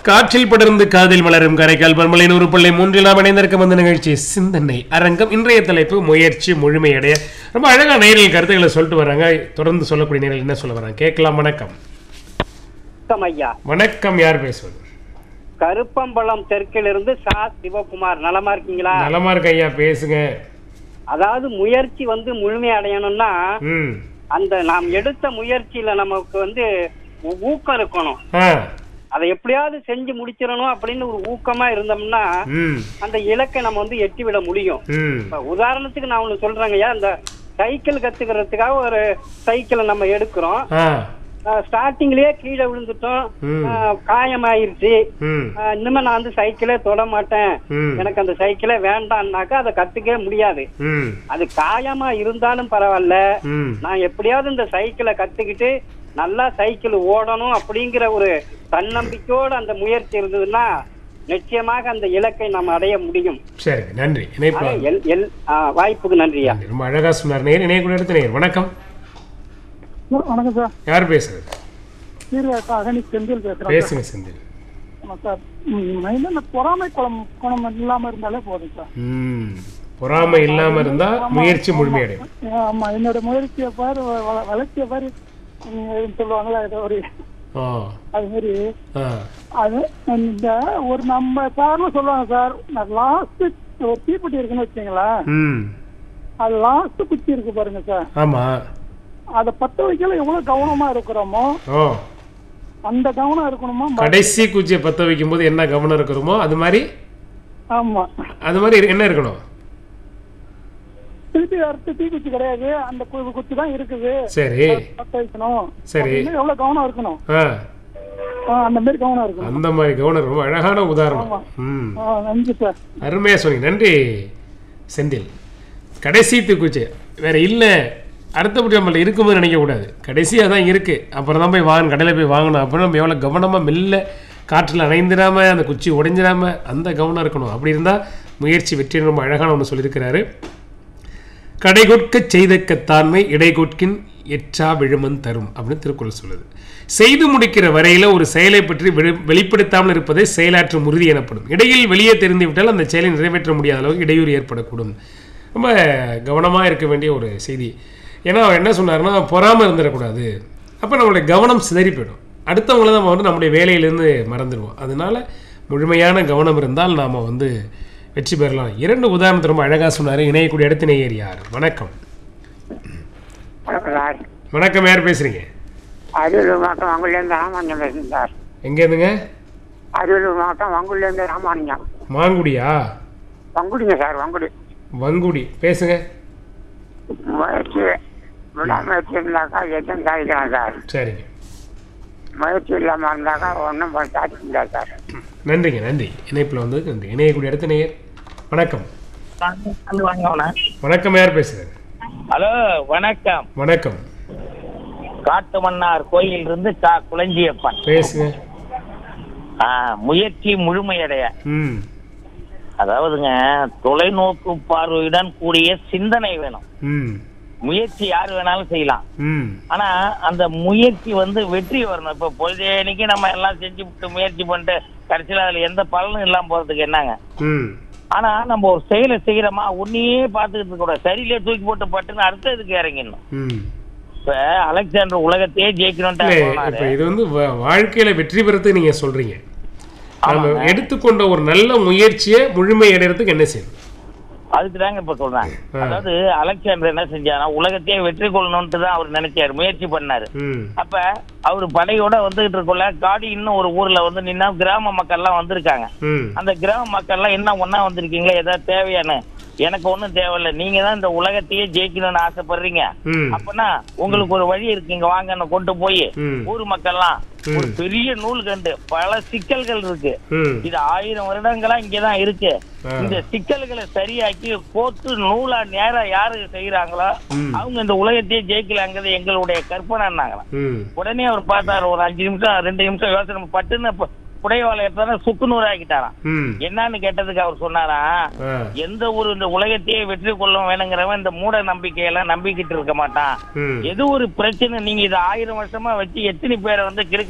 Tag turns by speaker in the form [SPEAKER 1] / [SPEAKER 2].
[SPEAKER 1] காற்றில் படர்ந்து காதில் மலரும் கரைக்கால் பண்பலை நூறு பிள்ளை மூன்றில் நாம் இணைந்திருக்கும் அந்த நிகழ்ச்சி சிந்தனை அரங்கம் இன்றைய தலைப்பு முயற்சி முழுமையடைய ரொம்ப அழகா நேரில் கருத்துக்களை சொல்லிட்டு வராங்க தொடர்ந்து சொல்லக்கூடிய நேரில் என்ன சொல்ல வராங்க கேட்கலாம் வணக்கம்
[SPEAKER 2] வணக்கம் ஐயா
[SPEAKER 1] வணக்கம் யார் பேசுவது
[SPEAKER 2] கருப்பம்பலம் தெற்கிலிருந்து சா சிவகுமார் நலமா இருக்கீங்களா
[SPEAKER 1] நலமா இருக்க ஐயா பேசுங்க
[SPEAKER 2] அதாவது முயற்சி வந்து முழுமை அடையணும்னா
[SPEAKER 1] ம்
[SPEAKER 2] அந்த நாம் எடுத்த முயற்சியில நமக்கு வந்து ஊ- ஊக்கம் இருக்கணும்
[SPEAKER 1] ஆ
[SPEAKER 2] அதை எப்படியாவது செஞ்சு முடிச்சிடணும் அப்படின்னு ஒரு ஊக்கமா இருந்தோம்னா
[SPEAKER 1] ம்
[SPEAKER 2] அந்த இலக்கை நம்ம வந்து எட்டி விட முடியும்
[SPEAKER 1] ம்
[SPEAKER 2] இப்ப உதாரணத்துக்கு நான் ஒண்ணு சொல்றேங்க ஐயா இந்த சைக்கிள் கத்துக்கிறதுக்காக ஒரு சைக்கிளை நம்ம எடுக்கிறோம்
[SPEAKER 1] ஆ
[SPEAKER 2] ஸ்டார்டிங்லயே கீழே விழுந்துட்டோம்
[SPEAKER 1] ம்.
[SPEAKER 2] ஆஹ் காயமாயிருச்சு
[SPEAKER 1] ம்
[SPEAKER 2] ஆஹ் இனிமே நான் வந்து சைக்கிளே தொட மாட்டேன்
[SPEAKER 1] ம்
[SPEAKER 2] எனக்கு அந்த சைக்கிளே வேண்டாம்னாக்கா அதை கத்துக்கவே முடியாது
[SPEAKER 1] ம்
[SPEAKER 2] அது காயமா இருந்தாலும் பரவாயில்ல
[SPEAKER 1] ம்
[SPEAKER 2] நான் எப்படியாவது இந்த சைக்கிளை கத்துக்கிட்டு நல்லா சைக்கிள் ஓடணும் அப்படிங்கிற ஒரு தன்னம்பிக்கையோட அந்த முயற்சி இருந்ததுன்னா நிச்சயமாக அந்த இலக்கை நாம் அடைய முடியும்
[SPEAKER 1] சரி நன்றி இணைப்பு
[SPEAKER 2] ஆக எல் எல் ஆ, வாய்ப்புக்கு நன்றியா
[SPEAKER 1] நன்றி. ரொம்ப அழகா சொன்னார் நேர் இணையக்கூடிய இடத்து நேர் வணக்கம்
[SPEAKER 3] வணக்கம் சார்
[SPEAKER 1] யார் பேசுறது
[SPEAKER 3] சீர்காழி அகனி செந்தில் பேசுறேன்
[SPEAKER 1] பேசுங்க செந்தில்
[SPEAKER 3] ஆமாம் சார் ம், என்னென்ன பொறாமை குளம் குணம் இல்லாம இருந்தாலே போதும் சார்
[SPEAKER 1] ம் பொறாமை இல்லாம இருந்தா முயற்சி முழுமையடையும்
[SPEAKER 3] ஆமா என்னோட முயற்சியை பாரு வ- வ- வளர்ச்சியை பாரு ம், சொல்லுவாங்களா ஏதோ ஒரு
[SPEAKER 1] ஆ
[SPEAKER 3] அது மாதிரி
[SPEAKER 1] ஆ
[SPEAKER 3] அது இந்த ஒரு நம்ம சார்னு சொல்லுவாங்க சார் லாஸ்ட் ஒரு தீப்பெட்டி இருக்குன்னு வச்சுங்களேன்
[SPEAKER 1] ம்
[SPEAKER 3] அது லாஸ்ட் குச்சி இருக்கு பாருங்க சார்
[SPEAKER 1] ஆமா
[SPEAKER 3] அதை பத்த வைக்கல எவ்வளவு கவனமா இருக்கிறோமோ
[SPEAKER 1] ஓ
[SPEAKER 3] அந்த கவனம் இருக்கணுமோ
[SPEAKER 1] கடைசி குச்சியை பத்த வைக்கும் போது என்ன கவனம் இருக்கிறோமோ அது மாதிரி
[SPEAKER 3] ஆமா
[SPEAKER 1] அது மாதிரி இரு- என்ன இருக்கணும்
[SPEAKER 3] திருப்பி அடுத்து தீக்குச்சி கிடையாது அந்த கு- குச்சி தான் இருக்குது
[SPEAKER 1] சரி
[SPEAKER 3] பத்த வைக்கணும்
[SPEAKER 1] சரி.
[SPEAKER 3] அப்படின்னு எவ்வளவு கவனம் இருக்கணும்
[SPEAKER 1] ஆ
[SPEAKER 3] ஆ, அந்த மாதிரி கவனம் இருக்கணும்
[SPEAKER 1] அந்த மாதிரி கவனம் ரொம்ப அழகான உதாரணம் ம்
[SPEAKER 3] ஆ, நன்றி சார்
[SPEAKER 1] அருமையா சொன்னீங்க நன்றி செந்தில் கடைசி தூக்குச்சி வேற இல்லை அடுத்தபடி நம்மள இருக்கும்போது நினைக்கக்கூடாது கடைசியாக தான் இருக்குது அப்புறம் தான் போய் வாங்கணும் கடையில் போய் வாங்கணும் அப்புறம் நம்ம எவ்வளோ கவனமாக மெல்ல காற்றில் அணைந்திராம அந்த குச்சி உடைஞ்சிடாம அந்த கவனம் இருக்கணும் அப்படி இருந்தால் முயற்சி வெற்றி ரொம்ப அழகான ஒன்று சொல்லியிருக்கிறாரு கடைகொட்க செய்தக்கத்தாண்மை இடைகொட்கின் எச்சா விழுமன் தரும் அப்படின்னு திருக்குறள் சொல்லுது செய்து முடிக்கிற வரையில ஒரு செயலை பற்றி வெளி- வெளிப்படுத்தாமல் இருப்பதை செயலாற்றும் உறுதி எனப்படும் இடையில் வெளியே தெரிந்து விட்டால் அந்த செயலை நிறைவேற்ற முடியாத அளவுக்கு இடையூறு ஏற்படக்கூடும் ரொம்ப கவனமாக இருக்க வேண்டிய ஒரு செய்தி ஏன்னா அவர் என்ன சொன்னாருன்னா பொறாமல் இருந்துடக்கூடாது அப்போ நம்மளுடைய கவனம் சிதறி போயிடும் அடுத்தவங்கள நம்ம வந்து நம்முடைய வேலையிலேருந்து மறந்துடுவோம் அதனால முழுமையான கவனம் இருந்தால் நாம் வந்து வெற்றி பெறலாம் இரண்டு உதாரணத்தை ரொம்ப அழகாக சொன்னார் இணையக்கூடிய இடத்து நேயர் யார் வணக்கம்
[SPEAKER 4] சார்
[SPEAKER 1] வணக்கம் யார் பேசுறீங்க
[SPEAKER 4] அரியலூர் மாவட்டம் வங்குலேருந்து ராமானுஜம் பேசுகிறேன் சார்
[SPEAKER 1] எங்கேருந்துங்க
[SPEAKER 4] அரியலூர் மாவட்டம் வங்குலேருந்து ராமானுஜம்
[SPEAKER 1] மாங்குடியா
[SPEAKER 4] வங்குடிங்க சார் வங்குடி
[SPEAKER 1] வங்குடி பேசுங்க
[SPEAKER 4] முயற்சி விடாமுயற்சி இருந்தாக்கா எதுவும் சாதிக்கலாம் சார்
[SPEAKER 1] சரிங்க
[SPEAKER 4] முயற்சி இல்லாமல் இருந்தாக்கா ஒன்றும் சாதிக்க முடியாது சார்
[SPEAKER 1] நன்றிங்க நன்றி இணைப்பில் வந்ததுக்கு நன்றி இணையக்கூடிய இடத்து நேயர் வணக்கம் வணக்கம் யார் பேசுறது
[SPEAKER 5] ஹலோ வணக்கம்
[SPEAKER 1] வணக்கம்
[SPEAKER 5] காட்டு மன்னார் கோயில் இருந்து கா குளஞ்சியப்பன்
[SPEAKER 1] பேசுங்க
[SPEAKER 5] ஆ, முயற்சி முழுமையடைய
[SPEAKER 1] ம்
[SPEAKER 5] அதாவதுங்க தொலைநோக்கு பார்வையுடன் கூடிய சிந்தனை வேணும்
[SPEAKER 1] ம்
[SPEAKER 5] முயற்சி யார் வேணாலும் செய்யலாம்
[SPEAKER 1] ம்
[SPEAKER 5] ஆனா அந்த முயற்சி வந்து வெற்றி வரணும் இப்ப பொழுதேனிக்கு நம்ம எல்லாம் செஞ்சு விட்டு முயற்சி பண்ணிட்டு கடைசியில அதுல எந்த பலனும் இல்லாம போறதுக்கு என்னங்க
[SPEAKER 1] ம்
[SPEAKER 5] ஆனா நம்ம ஒரு செயலை செய்யறோமா உன்னையே பார்த்துக்கிட்டு இருக்க கூடாது சரியிலே தூக்கி போட்டு பட்டுன்னு அடுத்த இதுக்கு இறங்கிடணும்
[SPEAKER 1] ம்
[SPEAKER 5] இப்ப அலெக்சாண்டர் உலகத்தையே ஜெயிக்கணும்ட்டு
[SPEAKER 1] இல்லை
[SPEAKER 5] போனாரு.
[SPEAKER 1] இப்போ இது வந்து வா- வாழ்க்கையில வெற்றி பெறத்துக்கு நீங்க சொல்றீங்க நம்ம
[SPEAKER 5] ஆமாங்க.
[SPEAKER 1] எடுத்துக்கொண்ட ஒரு நல்ல முயற்சியை முழுமை அடைறதுக்கு என்ன செய்யணும்
[SPEAKER 5] அதுக்கு தாங்க இப்ப சொல்றேன்
[SPEAKER 1] ஆ.
[SPEAKER 5] அதாவது அலெக்சாண்டர் என்ன செஞ்சாரா உலகத்தையே வெற்றி கொள்ளணும்ட்டு தான் அவர் நினைச்சாரு முயற்சி பண்ணாரு
[SPEAKER 1] ம்
[SPEAKER 5] அப்ப அவர் படையோட வந்துகிட்டு இருக்கல காடி இன்னும் ஒரு ஊர்ல வந்து நின்னா கிராம மக்கள்லாம் வந்திருக்காங்க
[SPEAKER 1] ம்
[SPEAKER 5] அந்த கிராம மக்கள்லாம் என்ன ஒண்ணா வந்திருக்கீங்களா ஏதாவது தேவையான எனக்கு ஒண்ணும் தேவையில்ல நீங்க தான் இந்த உலகத்தையே ஜெயிக்கணும்னு ஆசைப்படுறீங்க
[SPEAKER 1] ம்
[SPEAKER 5] அப்பனா உங்களுக்கு ஒரு வழி இருக்குங்க வாங்கன்னு கொண்டு போய்
[SPEAKER 1] ம்.
[SPEAKER 5] ஊர் மக்கள்லாம் ஒரு
[SPEAKER 1] ம்.
[SPEAKER 5] பெரிய நூல் கண்டு பல சிக்கல்கள் இருக்கு
[SPEAKER 1] ம்
[SPEAKER 5] இது ஆயிரம் வருடங்களா இங்கதான் இருக்கு
[SPEAKER 1] ஆ.
[SPEAKER 5] இந்த சிக்கல்களை சரியாக்கி கோத்து நூலா நேரா யாரு செய்யறாங்களோ
[SPEAKER 1] ம்.
[SPEAKER 5] அவங்க இந்த உலகத்தையே ஜெயிக்கலாங்கிறது எங்களுடைய கற்பனைன்னாங்களாம்
[SPEAKER 1] ம்
[SPEAKER 5] உடனே அவர் பார்த்தாரு ஒரு அஞ்சு நிமிஷம் ரெண்டு நிமிஷம் யோசனை பட்டுன்னு ப- புடைவாளை எடுத்தாரு சுக்கு நூறு ஆக்கிட்டாராம்
[SPEAKER 1] ம்
[SPEAKER 5] என்னன்னு கேட்டதுக்கு அவர் சொன்னாரா
[SPEAKER 1] ஆ
[SPEAKER 5] எந்த ஒரு இந்த உலகத்தையே வெற்றி கொள்ளும் வேணுங்கிறவன் இந்த மூட நம்பிக்கையெல்லாம் நம்பிக்கிட்டு இருக்க மாட்டான்
[SPEAKER 1] ம்
[SPEAKER 5] எது ஒரு பிரச்சனை நீங்க இதை ஆயிரம் வருஷமா வச்சு எத்தனை பேரை வந்து கிறுக்கு